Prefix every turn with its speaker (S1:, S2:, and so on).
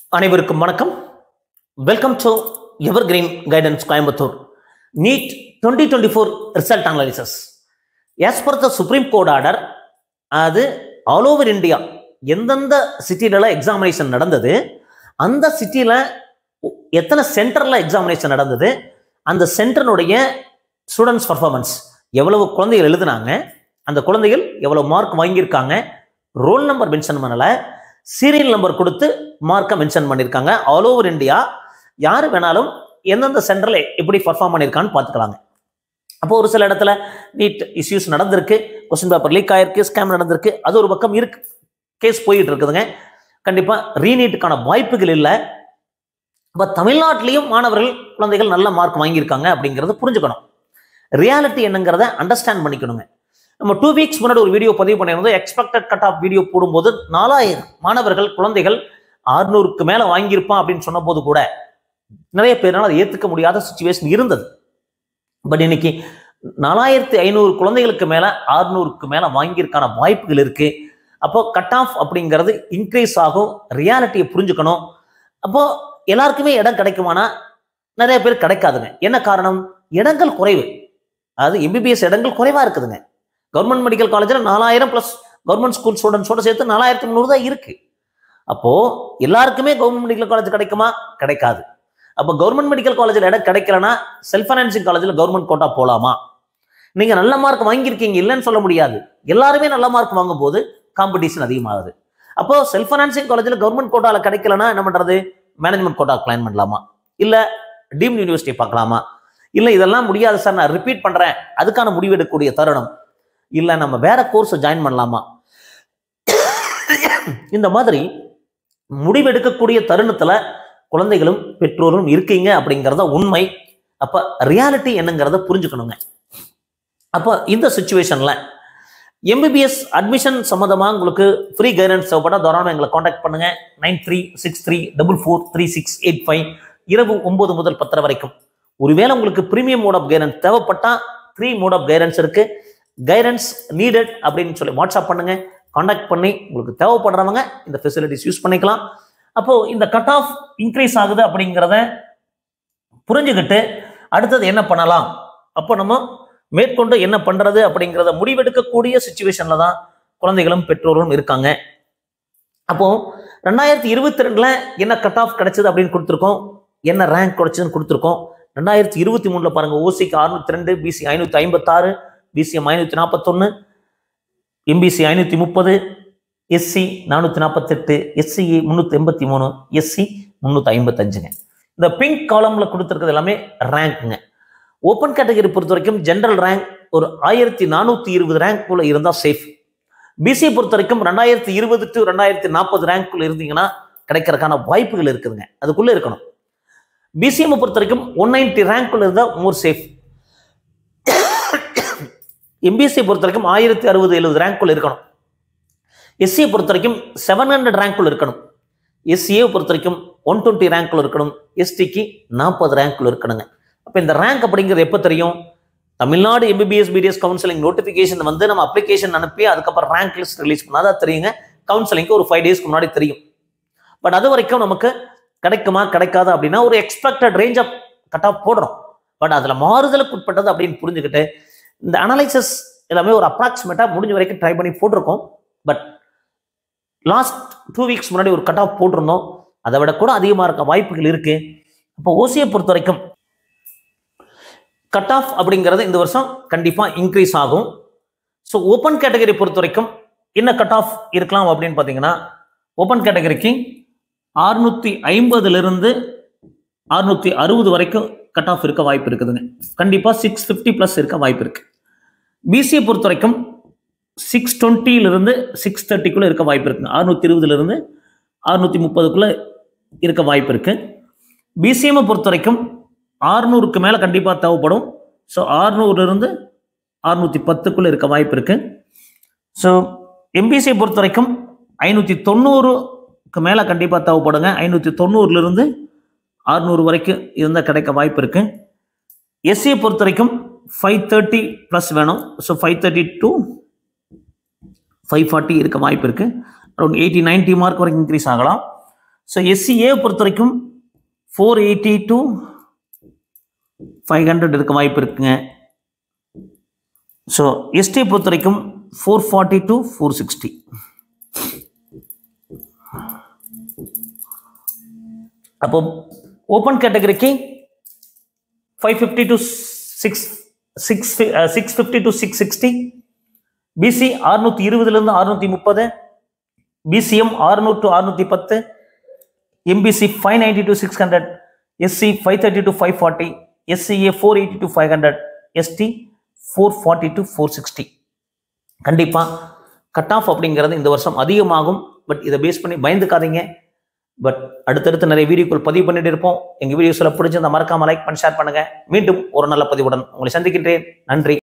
S1: அனைவருக்கும் வணக்கம் welcome to evergreen guidance Coimbatore NEET twenty twenty four result analysis as per the supreme court order அது all over India எந்தெந்த சிட்டிலலாம் examination நடந்தது அந்த சிட்டியில் எத்தனை சென்டரில் எக்ஸாமினேஷன் நடந்தது அந்த சென்டருடைய ஸ்டூடெண்ட்ஸ் பர்ஃபார்மன்ஸ் எவ்வளவு குழந்தைகள் எழுதுனாங்க அந்த குழந்தைகள் எவ்வளவு மார்க் வாங்கியிருக்காங்க ரோல் நம்பர் மென்ஷன் பண்ணலை சீரியல் நம்பர் கொடுத்து மார்க்கை மென்ஷன் பண்ணியிருக்காங்க ஆல் ஓவர் இந்தியா யார் வேணாலும் எந்தெந்த சென்டரில் எப்படி பர்ஃபார்ம் பண்ணியிருக்கான்னு பார்த்துக்கலாங்க அப்போ ஒரு சில இடத்துல நீட் இஷ்யூஸ் நடந்திருக்கு கொஸ்டின் பேப்பர் லீக் ஆயிருக்கு ஸ்கேம் நடந்திருக்கு அது ஒரு பக்கம் இருக்கு கேஸ் போயிட்டு இருக்குதுங்க கண்டிப்பாக ரீநீட்டுக்கான வாய்ப்புகள் இல்லை இப்போ தமிழ்நாட்டிலையும் மாணவர்கள் குழந்தைகள் நல்ல மார்க் வாங்கியிருக்காங்க அப்படிங்கிறத புரிஞ்சுக்கணும் ரியாலிட்டி என்னங்கிறத அண்டர்ஸ்டாண்ட் பண்ணிக்கணுங்க நம்ம டூ வீக்ஸ் முன்னாடி ஒரு வீடியோ பதிவு பண்ணியிருந்தோம் எக்ஸ்பெக்டட் கட் ஆஃப் வீடியோ போடும்போது நாலாயிரம் மாணவர்கள் குழந்தைகள் ஆறுநூறுக்கு மேலே வாங்கியிருப்பான் அப்படின்னு சொன்னபோது கூட நிறைய பேரால் அதை ஏற்றுக்க முடியாத சுச்சுவேஷன் இருந்தது பட் இன்னைக்கு நாலாயிரத்தி ஐநூறு குழந்தைகளுக்கு மேலே ஆறுநூறுக்கு மேலே வாங்கியிருக்கான வாய்ப்புகள் இருக்கு அப்போ கட் ஆஃப் அப்படிங்கிறது இன்க்ரீஸ் ஆகும் ரியாலிட்டியை புரிஞ்சுக்கணும் அப்போ எல்லாருக்குமே இடம் கிடைக்குமானா நிறைய பேர் கிடைக்காதுங்க என்ன காரணம் இடங்கள் குறைவு அதாவது எம்பிபிஎஸ் இடங்கள் குறைவா இருக்குதுங்க கவர்மெண்ட் மெடிக்கல் காலேஜில் நாலாயிரம் ப்ளஸ் கவர்மெண்ட் ஸ்கூல் ஸ்டூடெண்ட்ஸோட சேர்த்து நாலாயிரத்தி முந்நூறு தான் இருக்கு அப்போ எல்லாருக்குமே கவர்மெண்ட் மெடிக்கல் காலேஜ் கிடைக்குமா கிடைக்காது அப்போ கவர்மெண்ட் மெடிக்கல் காலேஜில் இடம் கிடைக்கலனா செல்ஃப் ஃபைனான்சிங் காலேஜில் கவர்மெண்ட் கோட்டா போகலாமா நீங்க நல்ல மார்க் வாங்கியிருக்கீங்க இல்லைன்னு சொல்ல முடியாது எல்லாருமே நல்ல மார்க் வாங்கும் போது காம்படிஷன் அதிகமாகுது அப்போ செல்ஃப் ஃபைனான்சிங் காலேஜில் கவர்மெண்ட் கோட்டாவில் கிடைக்கலனா என்ன பண்றது மேனேஜ்மெண்ட் கோட்டா பிளான் பண்ணலாமா இல்லை டீம் யூனிவர்சிட்டி பார்க்கலாமா இல்லை இதெல்லாம் முடியாது சார் நான் ரிப்பீட் பண்ணுறேன் அதுக்கான முடிவெடுக்கக்கூடிய தருணம் இல்லை நம்ம வேற கோர்ஸை ஜாயின் பண்ணலாமா இந்த மாதிரி முடிவெடுக்கக்கூடிய தருணத்தில் குழந்தைகளும் பெற்றோரும் இருக்கீங்க அப்படிங்கிறத உண்மை அப்போ ரியாலிட்டி என்னங்கிறத புரிஞ்சுக்கணுங்க அப்போ இந்த சுச்சுவேஷனில் எம்பிபிஎஸ் அட்மிஷன் சம்மந்தமாக உங்களுக்கு ஃப்ரீ கைடன்ஸ் தேவைப்பட தாராளமாக எங்களை காண்டாக்ட் பண்ணுங்க nine three six three double four three six eight five இரவு ஒன்பது முதல் பத்தரை வரைக்கும் ஒருவேளை உங்களுக்கு ப்ரீமியம் மோட் ஆஃப் கைடன்ஸ் தேவைப்பட்டா த்ரீ மோட் ஆஃப் கைடன்ஸ் இருக்கு கைடன்ஸ் நீடட் அப்படின்னு சொல்லி வாட்ஸ்அப் பண்ணுங்க காண்டாக்ட் பண்ணி உங்களுக்கு தேவைப்படுறவங்க இந்த ஃபெசிலிட்டிஸ் யூஸ் பண்ணிக்கலாம் அப்போ இந்த கட் ஆஃப் இன்க்ரீஸ் ஆகுது அப்படிங்கிறத புரிஞ்சுக்கிட்டு அடுத்தது என்ன பண்ணலாம் அப்போ நம்ம மேற்கொண்டு என்ன பண்றது அப்படிங்கிறத முடிவெடுக்கக்கூடிய சுச்சுவேஷன்ல தான் குழந்தைகளும் பெற்றோர்களும் இருக்காங்க அப்போ ரெண்டாயிரத்தி இருபத்தி ரெண்டுல என்ன கட் ஆஃப் கிடைச்சது அப்படின்னு கொடுத்துருக்கோம் என்ன ரேங்க் கிடைச்சதுன்னு கொடுத்துருக்கோம் ரெண்டாயிரத்தி இருபத்தி மூணுல பாருங்க ஓசிக்கு அறுநூத்தி ரெண்டு பிசி ஐநூத்தி ஐம்பத்தாறு பிசிஎம் ஐநூத்தி நாற்பத்தொன்னு எம்பிசி ஐநூத்தி முப்பது எஸ்சி நானூற்றி நாற்பத்தெட்டு எஸ்சிஇ முந்நூற்றி எண்பத்தி மூணு எஸ்சி முந்நூற்றி ஐம்பத்தஞ்சுங்க இந்த பிங்க் காலமில் கொடுத்துருக்கிறது எல்லாமே ரேங்க்குங்க ஓப்பன் கேட்டகரி பொறுத்த வரைக்கும் ஜென்ரல் ரேங்க் ஒரு ஆயிரத்தி நானூற்றி இருபது ரேங்க்குள்ள இருந்தால் சேஃப் பிசி பொறுத்த வரைக்கும் ரெண்டாயிரத்தி இருபது டு ரெண்டாயிரத்தி நாற்பது ரேங்க்குள்ள இருந்தீங்கன்னா கிடைக்கிறதுக்கான வாய்ப்புகள் இருக்குதுங்க அதுக்குள்ளே இருக்கணும் பிசிஎம் பொறுத்த வரைக்கும் ஒன் நைன்டி ரேங்க்குள்ள இருந்தால் மோர் சேஃப் எம்பிஎஸ்சி பொறுத்த வரைக்கும் ஆயிரத்தி அறுபது எழுபது ரேங்க்குள்ள இருக்கணும் எஸ்சியை பொறுத்த வரைக்கும் செவன் ஹண்ட்ரட் ரேங்க்குள்ள இருக்கணும் எஸ்சியை பொறுத்த வரைக்கும் ஒன் டுவெண்ட்டி ரேங்க்குள்ள இருக்கணும் எஸ்டிக்கு நாற்பது ரேங்க்குள்ள இருக்கணுங்க அப்போ இந்த ரேங்க் அப்படிங்கிறது எப்போ தெரியும் Tamil Nadu MBBS BDS counselling notification வந்து நம்ம அப்ளிகேஷன் அனுப்பி அதுக்கப்புறம் ரேங்க் லிஸ்ட் ரிலீஸ் பண்ணாதான் தெரியுங்க கவுன்சிலிங்க்கு ஒரு ஃபைவ் டேஸ்க்கு முன்னாடி தெரியும் பட் அது வரைக்கும் நமக்கு கிடைக்குமா கிடைக்காது அப்படின்னா ஒரு expected range of cut off போடுறோம் பட் அதில் மாறுதலுக்கு உட்பட்டது அப்படின்னு புரிஞ்சுக்கிட்டு இந்த அனலைசஸ் எல்லாமே ஒரு அப்ராக்சிமேட்டாக முடிஞ்ச வரைக்கும் ட்ரை பண்ணி போட்டிருக்கோம் பட் லாஸ்ட் டூ வீக்ஸ் முன்னாடி ஒரு கட் ஆஃப் போட்டிருந்தோம் அதை விட கூட அதிகமாக இருக்க வாய்ப்புகள் இருக்கு அப்போ ஓசியை பொறுத்த வரைக்கும் கட் ஆஃப் அப்படிங்கிறது இந்த வருஷம் கண்டிப்பாக இன்க்ரீஸ் ஆகும் ஸோ ஓப்பன் கேட்டகரி பொறுத்த வரைக்கும் என்ன கட் ஆஃப் இருக்கலாம் அப்படின்னு பார்த்தீங்கன்னா ஓப்பன் கேட்டகரிக்கு அறுநூற்றி ஐம்பதுலேருந்து அறுநூற்றி அறுபது வரைக்கும் கட் ஆஃப் இருக்க வாய்ப்பு இருக்குதுங்க கண்டிப்பாக சிக்ஸ் ஃபிஃப்டி ப்ளஸ் இருக்க வாய்ப்பு இருக்கு பிசியை பொறுத்த வரைக்கும் சிக்ஸ் டுவெண்ட்டிலிருந்து சிக்ஸ் தேர்ட்டிக்குள்ளே இருக்க வாய்ப்பு இருக்குங்க அறுநூற்றி இருபதுலேருந்து அறுநூற்றி முப்பதுக்குள்ளே இருக்க வாய்ப்பு இருக்கு பிசிஎம்மை பொறுத்த வரைக்கும் ஆறுநூறுக்கு மேலே கண்டிப்பாக தேவைப்படும் ஸோ ஆறுநூறுலேருந்து அறுநூற்றி பத்துக்குள்ளே இருக்க வாய்ப்பு இருக்கு ஸோ எம்பிசியை பொறுத்த வரைக்கும் ஐநூற்றி தொண்ணூறுக்கு மேலே கண்டிப்பாக தேவைப்படுங்க ஐநூற்றி தொண்ணூறுலேருந்து அறுநூறு வரைக்கும் இருந்தால் கிடைக்க வாய்ப்பு இருக்கு எஸ்சியை பொறுத்த வரைக்கும் ஃபைவ் தேர்ட்டி ப்ளஸ் வேணும் so five thirty to five forty இருக்க வாய்ப்பு இருக்குது அரௌண்ட் எயிட்டி நைன்ட்டி மார்க் வரைக்கும் இன்க்ரீஸ் ஆகலாம் ஸோ எஸ்சிஏ பொறுத்த வரைக்கும் four eighty to five hundred இருக்க வாய்ப்பு இருக்குங்க ஸோ எஸ்டி பொறுத்த வரைக்கும் four forty to four sixty அப்போ ஓப்பன் கேட்டகரிக்கு five fifty to six six six fifty to six sixty BC அறுநூத்தி இருபதுலேருந்து அறுநூத்தி முப்பது பிசிஎம் அறுநூறு டு அறுநூத்தி பத்து MBC five ninety to six hundred SC five thirty to five forty SCA four eighty to five hundred ST four forty to four sixty கண்டிப்பாக cut off அப்படிங்கிறது இந்த வருஷம் அதிகமாகும் பட் இதை பேஸ் பண்ணி பயந்துக்காதீங்க பட் அடுத்தடுத்து நிறைய வீடியோக்கள் பதிவு பண்ணிட்டு இருப்போம் எங்கள் வீடியோஸில் பிடிச்சிருந்தா மறக்காம லைக் பண்ணி ஷேர் பண்ணுங்க மீண்டும் ஒரு நல்ல பதிவுடன் உங்களை சந்திக்கின்றேன் நன்றி